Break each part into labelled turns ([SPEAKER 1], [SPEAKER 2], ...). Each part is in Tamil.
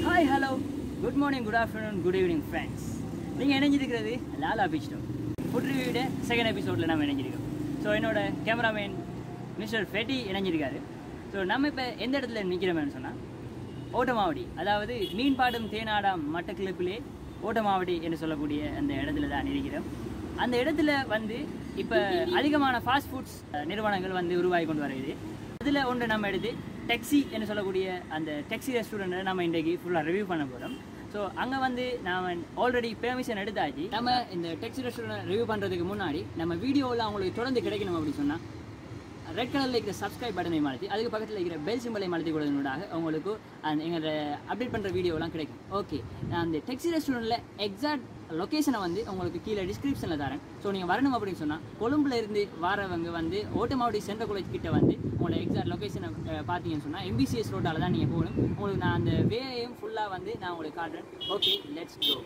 [SPEAKER 1] hi hello good morning good afternoon good evening friends நீங்கள் இணைஞ்சிருக்கிறது லாலா பீச் டோம் ஃபுட் ரிவ்யூட செகண்ட் எபிசோடில் நம்ம இணைஞ்சிருக்கோம் ஸோ என்னோட கேமராமேன் மிஸ்டர் ஃபெட்டி இணைஞ்சிருக்காரு ஸோ நம்ம இப்போ எந்த இடத்துல நிற்கிறோம்னு சொன்னால் ஓட்டமாவடி அதாவது மீன் பாடும் தேனாடாம் மட்டக்கிழப்பிலே ஓட்டமாவடி என்று சொல்லக்கூடிய அந்த இடத்துல தான் இருக்கிறோம் அந்த இடத்துல வந்து இப்போ அதிகமான ஃபாஸ்ட் ஃபுட்ஸ் நிறுவனங்கள் வந்து உருவாகி கொண்டு வருது அதில் ஒன்று நம்ம எடுத்து டெக்ஸி என்று சொல்லக்கூடிய அந்த டெக்ஸி ரெஸ்டாரண்ட்டை நம்ம இன்றைக்கு ஃபுல்லாக ரிவ்யூ பண்ண போகிறோம் ஸோ அங்கே வந்து நான் ஆல்ரெடி பெர்மிஷன் எடுத்தாச்சு நம்ம இந்த டெக்ஸி ரெஸ்டாரண்ட் ரிவ்யூ பண்ணுறதுக்கு முன்னாடி நம்ம வீடியோவில் அவங்களுக்கு தொடர்ந்து கிடைக்கணும் அப்படின்னு சொன்னால் ரெட் கலரில் இருக்கிற சப்ஸ்கிரைப் பட்டனை மாற்றி அதுக்கு பக்கத்தில் இருக்கிற பெல் சிம்பலை மாற்றி கொடுத்ததுனால உங்களுக்கு அந்த எங்களோட அப்டேட் பண்ணுற வீடியோலாம் கிடைக்கும் ஓகே நான் அந்த டெக்ஸி ரெஸ்டாரண்ட்டில் எக்ஸாக்ட் லொக்கேஷனை வந்து உங்களுக்கு கீழே டிஸ்கிரிப்ஷனில் தரேன் ஸோ நீங்கள் வரணும் அப்படின்னு சொன்னால் கொழும்புல இருந்து வரவங்க வந்து ஓட்டமாவடி சென்ட்ரல் காலேஜ் கிட்ட வந்து உங்களோட எக்ஸாக்ட் லொக்கேஷனை பார்த்தீங்கன்னு சொன்னால் எம்பிசிஎஸ் ரோட்டால் தான் நீங்கள் போகணும் உங்களுக்கு நான் அந்த வேலையும் ஃபுல்லாக வந்து நான் உங்களுக்கு காட்டுறேன் ஓகே லெட்ஸ் கோ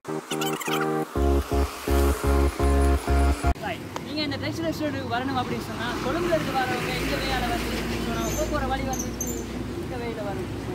[SPEAKER 1] நீங்கள் இந்த டெக்ஸ்ட் ரெஸ்டாரண்ட் வரணும் அப்படின்னு சொன்னால் கொழும்புல இருந்து வரவங்க இந்த வேலை வந்து ஸோ நான் போகிற வழி வந்து இந்த வேலையில் வரும் ஸோ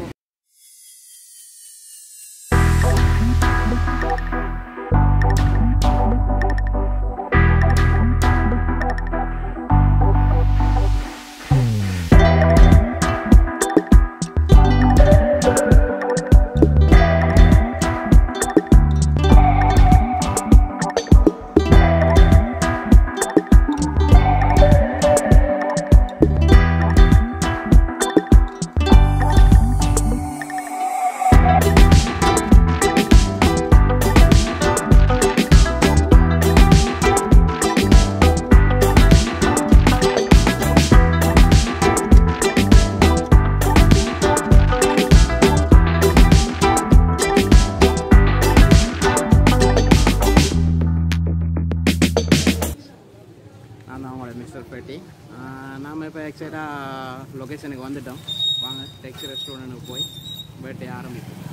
[SPEAKER 2] நான் தான் உங்களோட மிஸ்டர் பேட்டி நாம் இப்போ எக்ஸைட்டாக லொக்கேஷனுக்கு வந்துட்டோம் வாங்க டெக்ஸி ரெஸ்டாரண்ட்டுக்கு போய் வேட்டையை ஆரம்பிப்போம்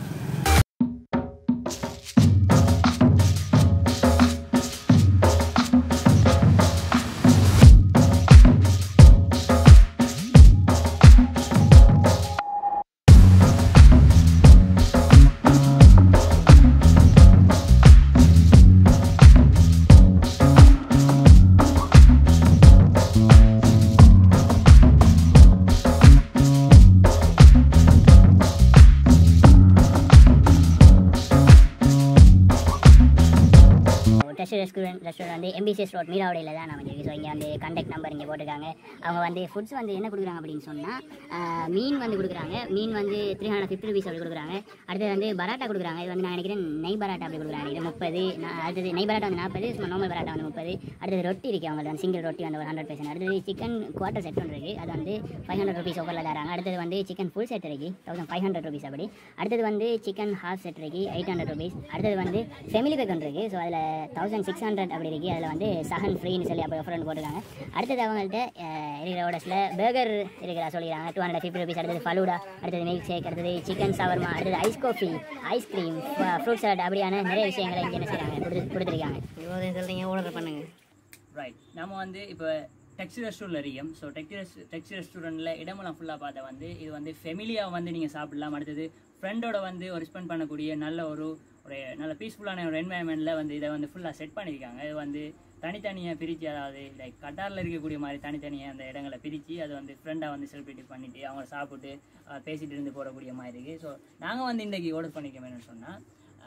[SPEAKER 3] டெஸ்ட் ரெஸ்டாரண்ட் ரெஸ்டாரண்ட் வந்து எம்பிசிஎஸ் ரோட் மீராவடியில் தான் நம்ம இருக்கு ஸோ இங்கே வந்து கான்டாக்ட் நம்பர் இங்கே போட்டிருக்காங்க அவங்க வந்து ஃபுட்ஸ் வந்து என்ன கொடுக்குறாங்க அப்படின்னு சொன்னால் மீன் வந்து கொடுக்குறாங்க மீன் வந்து த்ரீ ஹண்ட்ரட் ஃபிஃப்டி ருபீஸ் அப்படி கொடுக்குறாங்க அடுத்தது வந்து பராட்டா கொடுக்குறாங்க இது வந்து நான் நினைக்கிறேன் நெய் பராட்டா அப்படி கொடுக்குறாங்க இது முப்பது நான் அடுத்தது நெய் பராட்டா வந்து நாற்பது சும்மா நார்மல் பராட்டா வந்து முப்பது அடுத்தது ரொட்டி இருக்குது அவங்களுக்கு வந்து சிங்கிள் ரொட்டி வந்து ஒரு ஹண்ட்ரட் பர்சன்ட் அடுத்தது சிக்கன் குவார்ட்டர் செட் ஒன்று இருக்குது அது வந்து ஃபைவ் ஹண்ட்ரட் ருபீஸ் ஓவரில் தராங்க அடுத்தது வந்து சிக்கன் ஃபுல் செட் இருக்குது தௌசண்ட் ஃபைவ் ஹண்ட்ரட் ருபீஸ் அப்படி அடுத்தது வந்து சிக்கன் ஹாஃப் செட் இருக்குது எயிட் ஹண்ட்ரட் ருபீஸ் அடுத்தது வந்து ஃபெமிலி பேக் ஒன்று இருக்குது ஸோ அதில் தௌசண்ட் சிக்ஸ் ஹண்ட்ரட் அப்படி இருக்குது அதில் வந்து சஹன் ஃப்ரீன்னு சொல்லி அப்போ ஆஃபர் போட்டிருக்காங்க அடுத்தது அவங்கள்ட்ட அஹ், இருக்கிற ஓடஸில் பர்கர் இருக்கிறா சொல்லிக்கிறாங்க டூ ஹண்ட்ரட் ஃபிஃப்டி ருபீஸ் அடுத்தது ஃபலூடா அடுத்தது மில்க் ஷேக் அடுத்தது சிக்கன் சவர்மா அடுத்தது ice coffee ice cream fruit salad அப்படியான நிறைய விஷயங்களை இங்கே என்ன செய்கிறாங்க கொடுத்து கொடுத்துருக்காங்க இருபது சொல்கிறீங்க ஆர்டர் பண்ணுங்க
[SPEAKER 1] ரைட் நம்ம வந்து இப்போ டெக்ஸி ரெஸ்டாரண்ட்டில் இருக்கோம் ஸோ டெக்ஸி ரெஸ்ட் டெக்ஸி ரெஸ்டாரண்ட்டில் இடமெல்லாம் ஃபுல்லாக பார்த்தா வந்து இது வந்து ஃபெமிலியாக வந்து நீங்கள் சாப்பிடலாம் அடுத்தது ஃப்ரெண்டோட வந்து ஒரு ஸ்பெண்ட் பண்ணக்கூடிய நல்ல ஒரு ஒரு நல்ல பீஸ்ஃபுல்லான ஒரு என்வாயன்மெண்ட்டில் வந்து இதை வந்து ஃபுல்லாக செட் பண்ணியிருக்காங்க இது வந்து தனித்தனியாக பிரித்து அதாவது லைக் கட்டாரில் இருக்கக்கூடிய மாதிரி தனித்தனியாக அந்த இடங்களை பிரித்து அதை வந்து ஃப்ரெண்டாக வந்து செலிப்ரேட் பண்ணிவிட்டு அவங்க சாப்பிட்டு அஹ், பேசிட்டு இருந்து போடக்கூடிய மாதிரி இருக்குது ஸோ நாங்கள் வந்து இன்றைக்கி ஆர்டர் பண்ணிக்கோம் என்னன்னு சொன்னால்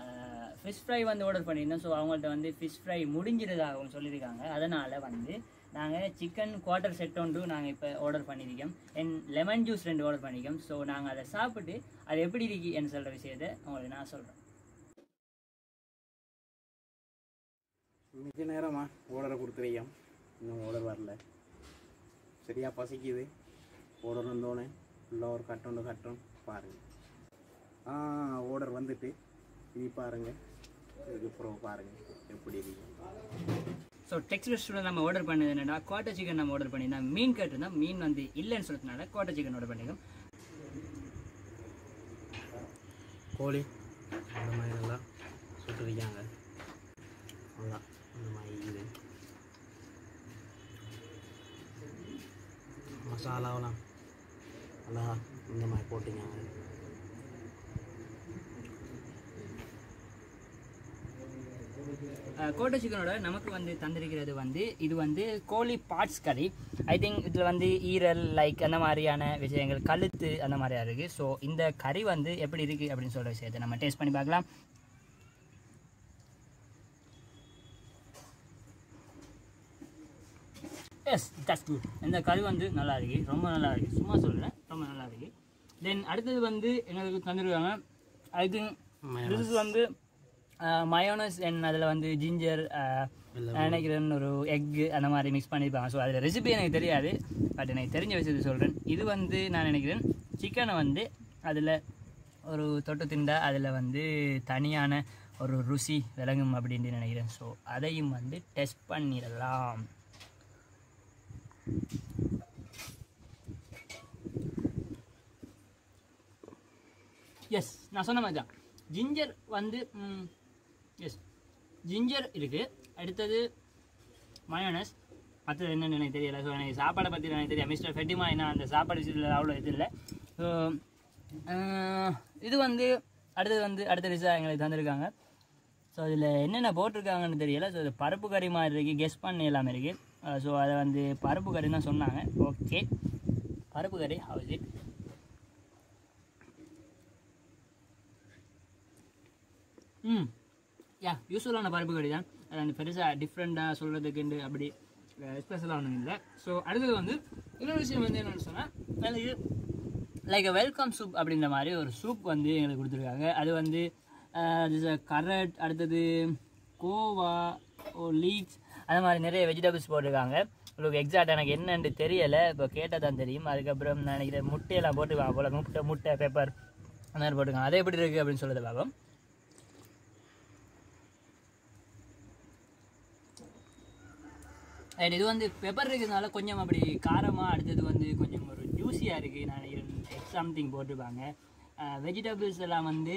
[SPEAKER 1] ஃபிஷ் ஃப்ரை வந்து ஆர்டர் பண்ணியிருந்தோம் ஸோ அவங்கள்ட்ட வந்து ஃபிஷ் ஃப்ரை முடிஞ்சிருதாகவும் சொல்லியிருக்காங்க அதனால் வந்து நாங்கள் சிக்கன் குவார்ட்டர் செட் ஒன்று நாங்கள் இப்போ ஆர்டர் பண்ணியிருக்கோம் என் லெமன் ஜூஸ் ரெண்டு ஆர்டர் பண்ணியிருக்கோம் ஸோ நாங்கள் அதை சாப்பிட்டு அது எப்படி இருக்கு என்று சொல்கிற விஷயத்தை உங்களுக்கு நான் சொல்கிறேன்
[SPEAKER 2] மிக நேரமா ஓர்டரை கொடுத்துருக்கோம் இன்னும் ஓர்டர் வரல சரியா பசிக்குது ஓர்டர் வந்தோடனே ஃபுல்லாக ஒரு கட்டொண்டு கட்டம் பாருங்கள் ஆ ஓர்டர் வந்துட்டு இனி பாருங்கள் இதுக்கப்புறம் பாருங்கள் எப்படி இருக்கு
[SPEAKER 1] ஸோ டெக்ஸ் ரெஸ்டாரண்ட் நம்ம ஆர்டர் பண்ணது என்னடா குவார்ட்டர் சிக்கன் நம்ம ஆர்டர் பண்ணியிருந்தோம் மீன் கேட்டிருந்தோம் மீன் வந்து இல்லைன்னு சொல்றதுனால குவார்ட்டர் சிக்கன் ஆர்டர் பண்ணியிருக்கோம்
[SPEAKER 2] கோழி இந்த மாதிரி நல்லா சுட்டுருக்காங்க நல்லா இந்த மாதிரி இது மசாலாவெல்லாம் நல்லா இந்த மாதிரி போட்டுக்காங்க
[SPEAKER 1] கோட்டை சிக்கனோட நமக்கு வந்து தந்திருக்கிறது வந்து இது வந்து கோழி பார்ட்ஸ் கறி ஐ திங்க் இதில் வந்து ஈரல் லைக் அந்த மாதிரியான விஷயங்கள் கழுத்து அந்த மாதிரியா இருக்குது ஸோ இந்த கறி வந்து எப்படி இருக்குது அப்படின்னு சொல்கிற விஷயத்தை நம்ம டேஸ்ட் பண்ணி பார்க்கலாம் எஸ் தட்ஸ் குட் இந்த கறி வந்து நல்லா இருக்கு ரொம்ப நல்லா இருக்கு சும்மா சொல்கிறேன் ரொம்ப நல்லா இருக்கு தென் அடுத்தது வந்து எங்களுக்கு தந்துருக்காங்க ஐ திங்க் திஸ் வந்து மயோனஸ் அண்ட் அதில் வந்து ஜிஞ்சர் நினைக்கிறேன் ஒரு எக்கு அந்த மாதிரி மிக்ஸ் பண்ணியிருப்பாங்க ஸோ அதில் ரெசிபி எனக்கு தெரியாது பட் எனக்கு தெரிஞ்ச விஷயத்தை சொல்கிறேன் இது வந்து நான் நினைக்கிறேன் சிக்கனை வந்து அதில் ஒரு தொட்டு திண்டா அதில் வந்து தனியான ஒரு ருசி விளங்கும் அப்படின்ட்டு நினைக்கிறேன் ஸோ அதையும் வந்து டெஸ்ட் பண்ணிடலாம் எஸ் நான் சொன்ன மாதிரி தான் ஜிஞ்சர் வந்து எஸ் ஜிஞ்சர் இருக்குது அடுத்தது மயோனஸ் மற்றது என்னன்னு எனக்கு தெரியல ஸோ எனக்கு சாப்பாடை பற்றி எனக்கு தெரியும் மிஸ்டர் ஃபெட்டிமா என்ன அந்த சாப்பாடு விஷயத்தில் அவ்வளோ இது இல்லை ஸோ இது வந்து அடுத்தது வந்து அடுத்த டிஷ்ஷாக எங்களுக்கு தந்திருக்காங்க ஸோ இதில் என்னென்ன போட்டிருக்காங்கன்னு தெரியல ஸோ இது பருப்பு கறி மாதிரி இருக்குது கெஸ் பண்ணி எல்லாமே இருக்குது ஸோ அதை வந்து பருப்பு கறி தான் சொன்னாங்க ஓகே பருப்பு கறி ஹவுஸ் இட் ம் யா யூஸ்வலான பருப்பு கறி தான் அது வந்து பெருசாக டிஃப்ரெண்ட்டாக சொல்கிறதுக்குண்டு அப்படி ஸ்பெஷலாக ஒன்றும் இல்லை ஸோ அடுத்தது வந்து இன்னொரு விஷயம் வந்து என்னென்னு சொன்னால் எனக்கு லைக் வெல்கம் சூப் அப்படின்ற மாதிரி ஒரு சூப் வந்து எங்களுக்கு கொடுத்துருக்காங்க அது வந்து கரட் அடுத்தது கோவா ஓ லீக்ஸ் அந்த மாதிரி நிறைய வெஜிடபிள்ஸ் போட்டிருக்காங்க உங்களுக்கு எக்ஸாக்ட் எனக்கு என்னன்னு தெரியலை இப்போ கேட்டால் தான் தெரியும் அதுக்கப்புறம் நான் நினைக்கிறேன் முட்டையெல்லாம் போட்டுருக்காங்க போல முட்டை முட்டை பெப்பர் அந்த மாதிரி போட்டிருக்காங்க அது எப்படி இருக்குது அப்படின்னு சொல்லுறது பார்ப்போம் அண்ட் இது வந்து பெப்பர் இருக்கிறதுனால கொஞ்சம் அப்படி காரமாக அடுத்தது வந்து கொஞ்சம் ஒரு ஜூஸியாக இருக்குது நான் நினைக்கிறேன் சம்திங் போட்டிருப்பாங்க வெஜிடபிள்ஸ் எல்லாம் வந்து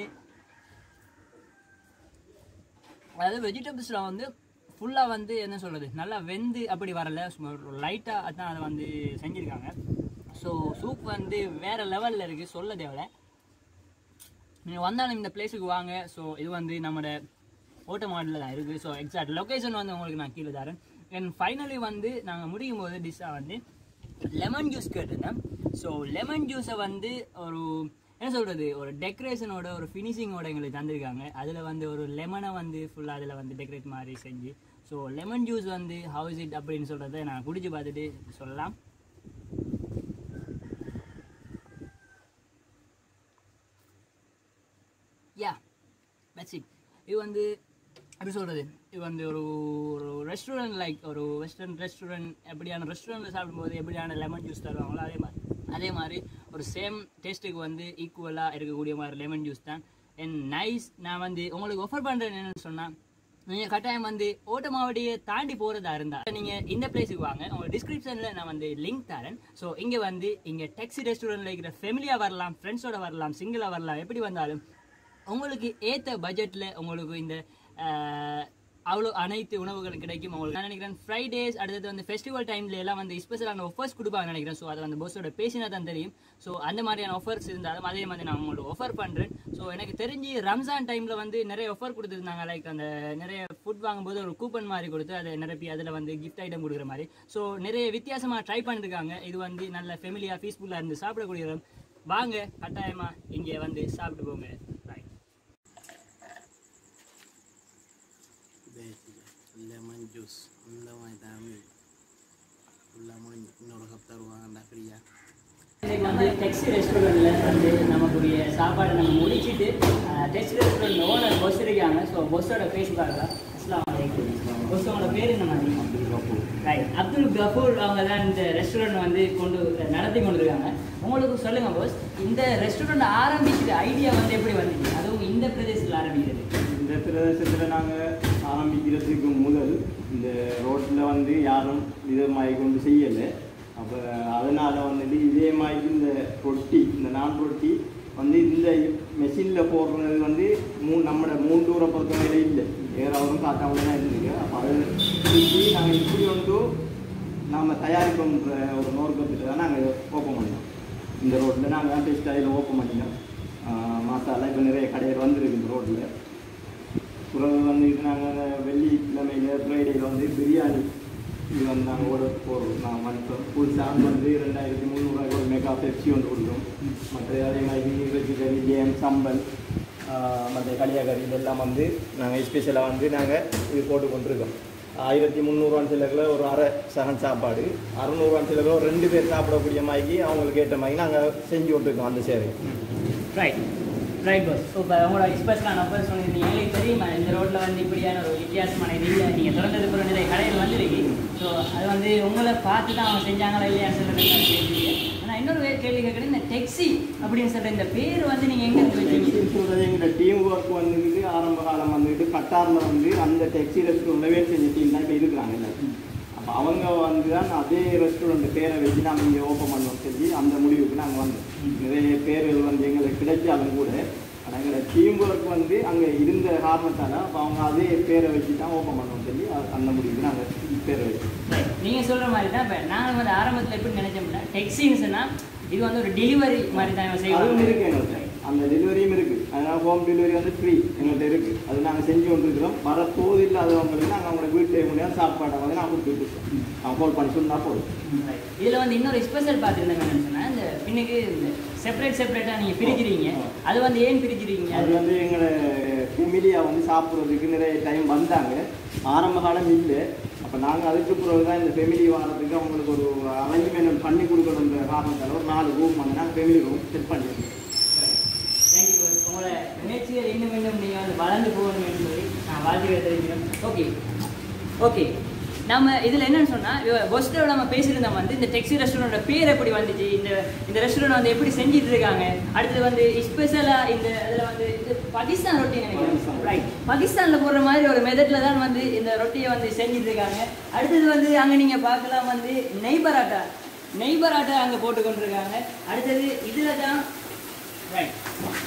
[SPEAKER 1] அதாவது வெஜிடபிள்ஸ்லாம் வந்து ஃபுல்லாக வந்து என்ன சொல்கிறது நல்லா வெந்து அப்படி வரல லைட்டாக தான் அதை வந்து செஞ்சுருக்காங்க ஸோ சூப் வந்து வேறு லெவலில் இருக்குது சொல்ல தேவையில்ல நீங்கள் வந்தாலும் இந்த பிளேஸுக்கு வாங்க ஸோ இது வந்து நம்மளோட ஓட்ட மாடலில் தான் இருக்குது ஸோ எக்ஸாக்ட் லொக்கேஷன் வந்து உங்களுக்கு நான் கீழே தரேன் அண்ட் ஃபைனலி வந்து நாங்கள் முடியும் போது டிஷ்ஷாக வந்து லெமன் ஜூஸ் கேட்டிருந்தேன் ஸோ லெமன் ஜூஸை வந்து ஒரு என்ன சொல்கிறது ஒரு டெக்கரேஷனோட ஒரு ஃபினிஷிங்கோட எங்களுக்கு தந்திருக்காங்க அதில் வந்து ஒரு லெமனை வந்து ஃபுல்லாக அதில் வந்து டெக்கரேட் மாதிரி செஞ்சு ஸோ லெமன் ஜூஸ் வந்து ஹவுஸ் இட் அப்படின்னு சொல்கிறத நான் குடிச்சு பார்த்துட்டு சொல்லலாம் யா தட்ஸ் இட் இது வந்து எப்படி சொல்கிறது இது வந்து ஒரு ஒரு ரெஸ்டாரண்ட் லைக் ஒரு வெஸ்டர்ன் ரெஸ்டாரண்ட் எப்படியான ரெஸ்டாரண்ட்டில் சாப்பிடும்போது எப்படியான லெமன் ஜூஸ் தருவாங்களோ அதே மாதிரி அதே மாதிரி ஒரு சேம் டேஸ்ட்டுக்கு வந்து ஈக்குவலாக இருக்கக்கூடிய மாதிரி லெமன் ஜூஸ் தான் அண்ட் நைஸ் நான் வந்து உங்களுக்கு ஆஃபர் பண்ணுறேன் என்னென்னு சொன்னால் நீங்கள் கட்டாயம் வந்து ஓட்டமாவடியை தாண்டி போகிறதா இருந்தால் நீங்கள் இந்த பிளேஸுக்கு வாங்க உங்கள் டிஸ்கிரிப்ஷனில் நான் வந்து லிங்க் தரேன் ஸோ இங்கே வந்து இங்கே டெக்ஸி ரெஸ்டாரண்ட்டில் இருக்கிற ஃபெமிலியாக வரலாம் ஃப்ரெண்ட்ஸோட வரலாம் சிங்கிளாக வரலாம் எப்படி வந்தாலும் உங்களுக்கு ஏற்ற பட்ஜெட்டில் உங்களுக்கு இந்த அவ்வளோ அனைத்து உணவுகளும் கிடைக்கும் உங்களுக்கு நான் நினைக்கிறேன் ஃப்ரைடேஸ் அடுத்தது வந்து ஃபெஸ்டிவல் டைம்ல எல்லாம் வந்து ஸ்பெஷலான ஆஃபர்ஸ் கொடுப்பாங்க நினைக்கிறேன் ஸோ அதை வந்து போஸோட பேசினா தான் தெரியும் ஸோ அந்த மாதிரியான ஆஃபர்ஸ் இருந்தாலும் அதே மாதிரி நான் உங்களுக்கு ஆஃபர் பண்ணுறேன் ஸோ எனக்கு தெரிஞ்சு ரம்ஜான் டைமில் வந்து நிறைய ஆஃபர் கொடுத்துருந்தாங்க லைக் அந்த நிறைய ஃபுட் வாங்கும்போது ஒரு கூப்பன் மாதிரி கொடுத்து அதை நிரப்பி அதில் வந்து கிஃப்ட் ஐட்டம் கொடுக்குற மாதிரி ஸோ நிறைய வித்தியாசமாக ட்ரை பண்ணிருக்காங்க இது வந்து நல்ல ஃபெமிலியாக பீஸ்ஃபுல்லாக இருந்து சாப்பிடக்கூடிய இடம் வாங்க கட்டாயமாக இங்கே வந்து சாப்பிட்டு போங்க ரைட்
[SPEAKER 2] லெமன் ஜூஸ் இந்த மாதிரி தான் ஃபுல்லாக முடிஞ்சு இன்னொரு கப் தருவாங்கடா ஃப்ரீயாக
[SPEAKER 1] இன்னைக்கு வந்து டெக்ஸி ரெஸ்டாரண்ட்டில் வந்து நமக்குரிய சாப்பாடை நம்ம முடிச்சிட்டு டெக்ஸி ரெஸ்டாரண்ட் ஓனர் பொஸ் இருக்காங்க ஸோ பொஸ்ஸோட பேசி பார்க்கலாம் அஸ்லாம் வலைக்கும் பொஸ்ஸோட பேர் என்ன மாதிரி ரைட் அப்துல் கஃபூர் அவங்க தான் இந்த ரெஸ்டாரண்ட் வந்து கொண்டு நடத்தி கொண்டிருக்காங்க உங்களுக்கு சொல்லுங்க போஸ் இந்த ரெஸ்டாரண்ட் ஆரம்பிக்கிற ஐடியா வந்து எப்படி வந்துச்சு அதுவும் இந்த பிரதேசத்தில் ஆரம்பிக்கிறது
[SPEAKER 4] இந்த பிரதேசத்தில் நாங்கள் ஆரம்பிக்கிறதுக்கு முதல் இந்த ரோட்டில் வந்து யாரும் இதை மாதிரி கொண்டு செய்யலை அப்போ அதனால் வந்துட்டு இதே மாதிரி இந்த ரொட்டி இந்த நான் ரொட்டி வந்து இந்த மெஷினில் போடுறது வந்து மூ நம்மளோட மூண்டூரை பொறுத்தவரையில இல்லை ஏறாவும் காட்டாமல் தான் இருந்துருக்கு அப்போ அதை தூக்கி நாங்கள் இப்படி வந்து நாம் தயாரிப்போம்ன்ற ஒரு நோக்கத்தில் தான் நாங்கள் ஓப்பன் பண்ணோம் இந்த ரோட்டில் நாங்கள் தான் டெஸ்ட் அதில் ஓப்பன் பண்ணிட்டோம் மாசாலா இப்போ நிறைய கடைகள் வந்துருக்கு இந்த ரோட்டில் பிறகு வந்துட்டு நாங்கள் வெள்ளிக்கிழமையில ஃப்ரைடேல வந்து பிரியாணி இது வந்து நாங்கள் ஓட போடுறோம் நாங்கள் மனுஷன் ஃபுல் சாங் வந்து ரெண்டாயிரத்தி முந்நூறுரூவாய்க்கு ஒரு மெகா பெப்சி ஒன்று கொடுக்குறோம் மற்ற அதே மாதிரி இறைச்சி கறி ஜேம் சம்பல் ஆஹ் மற்ற களியாக்கறி இதெல்லாம் வந்து நாங்கள் ஸ்பெஷலாக வந்து நாங்கள் இது போட்டு கொண்டிருக்கோம் ஆயிரத்தி முந்நூறுவான் சிலரில் ஒரு அரை சகன் சாப்பாடு அறுநூறுவான் சிலரில் ஒரு ரெண்டு பேர் சாப்பிடக்கூடிய மாதிரி அவங்களுக்கு ஏற்ற மாதிரி நாங்கள் செஞ்சு விட்டுருக்கோம் அந்த சேவை
[SPEAKER 1] ரைட் ரைட் பாஸ் ஸோ இப்போ உங்களோட எக்ஸ்பிரஸ்லாம் நம்பர் சொன்னீங்க எங்களுக்கு தெரியுமா இந்த ரோட்டில் வந்து இப்படியான ஒரு வித்தியாசமான இது இல்லை நீங்கள் திறந்தது கூட நிறைய கடைகள் வந்துருக்கு ஸோ அது வந்து உங்களை பார்த்து தான் அவங்க செஞ்சாங்களா இல்லையான்னு சொல்கிறது கேள்வி ஆனால் இன்னொரு வே- கேள்வி கேட்குறது இந்த டெக்ஸி அப்படின்னு சொல்கிற இந்த பேர் வந்து நீங்கள் எங்கே இருந்து வச்சீங்க
[SPEAKER 4] டெக்ஸின்னு சொல்கிறது எங்களோட டீம் ஒர்க் வந்துட்டு ஆரம்ப காலம் வந்துட்டு கட்டாரில் வந்து அந்த டெக்ஸி ரெஸ்டாரண்ட்ல வேலை செஞ்ச டீம் தான் இப்போ இருக்கிறாங்க எல்லாரும் அப்போ அவங்க வந்து தான் அதே ரெஸ்டாரண்ட் பேரை வச்சு நாங்கள் இங்கே ஓப்பன் பண்ணோம் சொல்லி அந்த முடிவுக்கு நாங்கள் வந்தோம் நிறைய பேர்கள் வந்து எங்களுக்கு கிடைச்சாலும் கூட ஆனால் எங்களோட டீம் ஒர்க் வந்து அங்கே இருந்த காரணத்தால் அப்போ அவங்க அதே பேரை வச்சு தான் ஓப்பன் பண்ணோம் சொல்லி அ- அந்த முடிவுக்கு நாங்கள் பேரை வச்சோம்
[SPEAKER 1] நீங்கள் சொல்கிற மாதிரி தான் இப்போ நாங்கள் வந்து ஆரம்பத்தில் எப்படி நினைச்சோம்னா டெக்ஸின்னு சொன்னால் இது வந்து ஒரு டெலிவரி மாதிரி தான் இவங்க
[SPEAKER 4] அதுவும்
[SPEAKER 1] செய்வாங்க
[SPEAKER 4] இருக்கு எங்கள்கிட்ட அந்த டெலிவரியும் இருக்கு அதனால ஹோம் டெலிவரி வந்து ஃப்ரீ எங்கள்கிட்ட இருக்கு அது நாங்கள் செஞ்சு கொண்டிருக்கிறோம் வர போது இல்லாதவங்களுக்கு நாங்கள் அவங்களோட வீட்டு முடியாது சாப்பாட்டை வந்து நான் கொடுத்துட்டு இருக்கோம் அவங்க ஃபோன் பண்ணி சொன்னா போதும்
[SPEAKER 1] இதில் வந்து இன்னொரு ஸ்பெஷல் பார்த்துருந்தேன் என்னன்னு சொன்னால் இந்த பின்னுக்கு இந்த செப்பரேட் செப்பரேட்டாக நீங்கள் பிரிக்கிறீங்க அது வந்து ஏன் பிரிக்கிறீங்க
[SPEAKER 4] அது வந்து எங்களை ஃபெமிலியாக வந்து சாப்பிட்றதுக்கு நிறைய டைம் வந்தாங்க ஆரம்ப காலம் இல்லை அப்போ நாங்கள் அதுக்கு பிறகு தான் இந்த ஃபெமிலி வாரத்துக்கு அவங்களுக்கு ஒரு அரேஞ்ச்மெண்ட் பண்ணி கொடுக்கணுன்ற காரணத்தால் ஒரு நாலு ரூம் வந்து நாங்கள் ஃபெமிலி ரூம் செட் பண்ணியிருக்கோம்
[SPEAKER 1] தேங்க்யூ பாஸ் உங்களோட முயற்சிகள் இன்னும் இன்னும் நீங்கள் வந்து வளர்ந்து போகணும் என்று சொல்லி நான் வாழ்த்துக்கள் தெரிவிக்கிறேன் ஓகே ஓகே நம்ம இதில் என்னன்னு சொன்னால் பொஸ்டோட நம்ம பேசியிருந்தோம் வந்து இந்த டெக்ஸி ரெஸ்டாரண்டோட பேர் எப்படி வந்துச்சு இந்த இந்த ரெஸ்டாரண்ட் வந்து எப்படி செஞ்சுட்டு இருக்காங்க அடுத்தது வந்து ஸ்பெஷலாக இந்த இதில் வந்து இது பாகிஸ்தான் ரொட்டி நினைக்கிறேன் ரைட் பாகிஸ்தானில் போடுற மாதிரி ஒரு மெத்தடில் தான் வந்து இந்த ரொட்டியை வந்து செஞ்சுட்டு இருக்காங்க அடுத்தது வந்து அங்கே நீங்கள் பார்க்கலாம் வந்து நெய் பராட்டா நெய் பராட்டா அங்கே போட்டு கொண்டிருக்காங்க அடுத்தது இதில் தான் ரைட்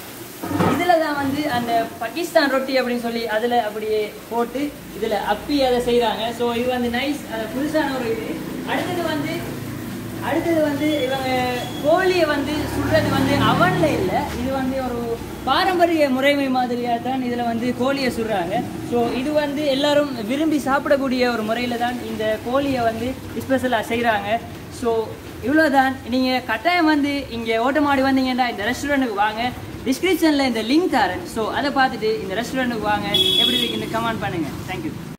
[SPEAKER 1] இதில் தான் வந்து அந்த பாகிஸ்தான் ரொட்டி அப்படின்னு சொல்லி அதில் அப்படியே போட்டு இதில் அப்பி அதை செய்கிறாங்க ஸோ இது வந்து நைஸ் புதுசான ஒரு இது அடுத்தது வந்து அடுத்தது வந்து இவங்க கோழியை வந்து சுடுறது வந்து அவனில் இல்லை இது வந்து ஒரு பாரம்பரிய முறைமை மாதிரியாக தான் இதில் வந்து கோழியை சுடுறாங்க ஸோ இது வந்து எல்லாரும் விரும்பி சாப்பிடக்கூடிய ஒரு முறையில் தான் இந்த கோழியை வந்து ஸ்பெஷலாக செய்கிறாங்க ஸோ இவ்வளோதான் நீங்கள் கட்டாயம் வந்து இங்கே ஓட்டமாடி வந்தீங்கன்னா இந்த ரெஸ்டாரண்ட்டுக்கு வாங்க டிஸ்கிரிப்ஷனில் இந்த லிங்க் தரேன் ஸோ அதை பார்த்துட்டு இந்த ரெஸ்டாரண்ட்டுக்கு வாங்க எப்படி இருக்குன்னு கமெண்ட் பண்ணுங்கள் தேங்க்யூ